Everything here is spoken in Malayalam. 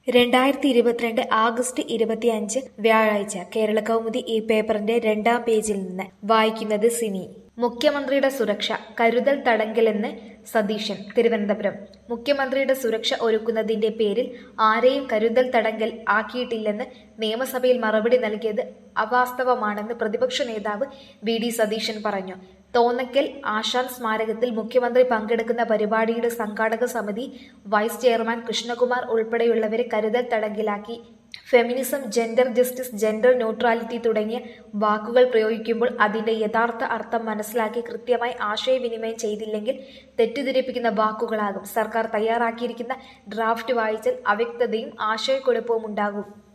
രണ്ടായിരത്തി ഇരുപത്തിരണ്ട് ആഗസ്റ്റ് ഇരുപത്തിയഞ്ച് വ്യാഴാഴ്ച കേരള കൗമുദി ഈ പേപ്പറിന്റെ രണ്ടാം പേജിൽ നിന്ന് വായിക്കുന്നത് സിനി മുഖ്യമന്ത്രിയുടെ സുരക്ഷ കരുതൽ തടങ്കലെന്ന് സതീശൻ തിരുവനന്തപുരം മുഖ്യമന്ത്രിയുടെ സുരക്ഷ ഒരുക്കുന്നതിന്റെ പേരിൽ ആരെയും കരുതൽ തടങ്കൽ ആക്കിയിട്ടില്ലെന്ന് നിയമസഭയിൽ മറുപടി നൽകിയത് അവാസ്തവമാണെന്ന് പ്രതിപക്ഷ നേതാവ് വി ഡി സതീശൻ പറഞ്ഞു തോന്നക്കൽ ആശാൻ സ്മാരകത്തിൽ മുഖ്യമന്ത്രി പങ്കെടുക്കുന്ന പരിപാടിയുടെ സംഘാടക സമിതി വൈസ് ചെയർമാൻ കൃഷ്ണകുമാർ ഉൾപ്പെടെയുള്ളവരെ കരുതൽ തടങ്കിലാക്കി feminism gender justice gender neutrality തുടങ്ങിയ വാക്കുകൾ പ്രയോഗിക്കുമ്പോൾ അതിന്റെ യഥാർത്ഥ അർത്ഥം മനസ്സിലാക്കി കൃത്യമായി ആശയവിനിമയം ചെയ്തില്ലെങ്കിൽ തെറ്റിദ്ധരിപ്പിക്കുന്ന വാക്കുകളാകും സർക്കാർ തയ്യാറാക്കിയിരിക്കുന്ന ഡ്രാഫ്റ്റ് വായിച്ചാൽ അവ്യക്തതയും ആശയക്കുഴപ്പവും ഉണ്ടാകും